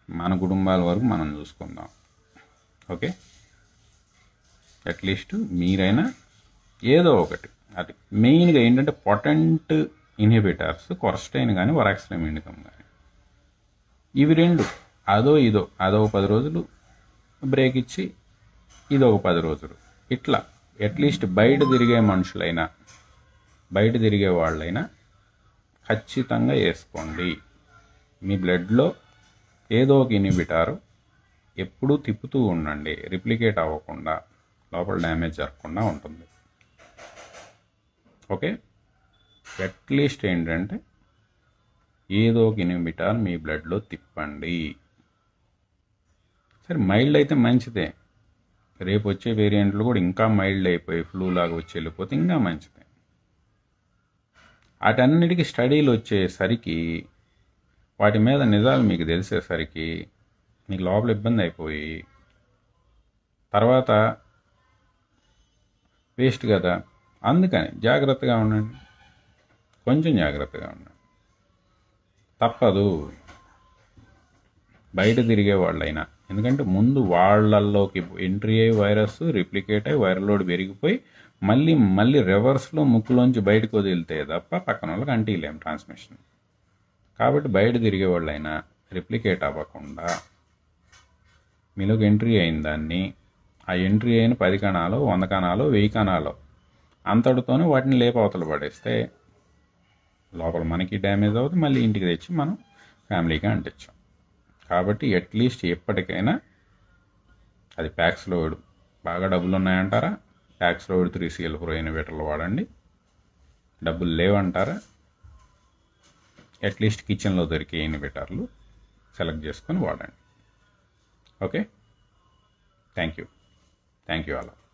మన కుటుంబాల వరకు మనం చూసుకుందాం ఓకే అట్లీస్ట్ మీరైనా ఏదో ఒకటి అది మెయిన్గా ఏంటంటే పొటెంట్ ఇన్హిబిటర్స్ కొరస్టైన్ కానీ వరాక్స్లైమ్ ఇండికమ్ కానీ ఇవి రెండు అదో ఇదో అదో పది రోజులు బ్రేక్ ఇచ్చి ఇదో ఒక పది రోజులు ఇట్లా అట్లీస్ట్ బయట తిరిగే మనుషులైనా బయట తిరిగే వాళ్ళైనా ఖచ్చితంగా వేసుకోండి మీ బ్లడ్లో ఏదో ఒక ఇన్హిబిటారు ఎప్పుడూ తిప్పుతూ ఉండండి రిప్లికేట్ అవ్వకుండా లోపల డ్యామేజ్ జరగకుండా ఉంటుంది ఓకే అట్లీస్ట్ ఏంటంటే ఏదో ఒక ఇన్హిబిటార్ మీ బ్లడ్లో తిప్పండి సరే మైల్డ్ అయితే మంచిదే రేపు వచ్చే వేరియంట్లు కూడా ఇంకా మైల్డ్ అయిపోయి ఫ్లూ లాగా వచ్చి వెళ్ళిపోతే ఇంకా మంచిదే వాటన్నిటికీ స్టడీలు వచ్చేసరికి వాటి మీద నిజాలు మీకు తెలిసేసరికి మీకు లోపల ఇబ్బంది అయిపోయి తర్వాత వేస్ట్ కదా అందుకని జాగ్రత్తగా ఉండండి కొంచెం జాగ్రత్తగా ఉండండి తప్పదు బయట తిరిగే వాళ్ళైనా ఎందుకంటే ముందు వాళ్ళల్లోకి ఎంట్రీ అయ్యి వైరస్ రిప్లికేట్ అయ్యి వైరల్ లోడ్ పెరిగిపోయి మళ్ళీ మళ్ళీ రివర్స్లో ముక్కులోంచి బయటకు వదిలితే తప్ప పక్కన వాళ్ళకి అంటీలేం ట్రాన్స్మిషన్ కాబట్టి బయట తిరిగే వాళ్ళైనా రిప్లికేట్ అవ్వకుండా మీలోకి ఎంట్రీ అయిన దాన్ని ఆ ఎంట్రీ అయిన పది కణాలు వంద కణాలు వెయ్యి కణాలు అంతటితోనే వాటిని లేపవతలు పడేస్తే లోపల మనకి డ్యామేజ్ అవుతుంది మళ్ళీ ఇంటికి తెచ్చి మనం ఫ్యామిలీకి అంటించాం కాబట్టి అట్లీస్ట్ ఎప్పటికైనా అది ప్యాక్స్లోడ్ బాగా డబ్బులు ఉన్నాయంటారా ప్యాక్స్లోడ్ త్రీ సిఎల్ ప్రో ఇన్వర్టర్లు వాడండి డబ్బులు లేవంటారా అట్లీస్ట్ కిచెన్లో దొరికే ఇన్వర్టర్లు సెలెక్ట్ చేసుకొని వాడండి okay thank you thank you అలా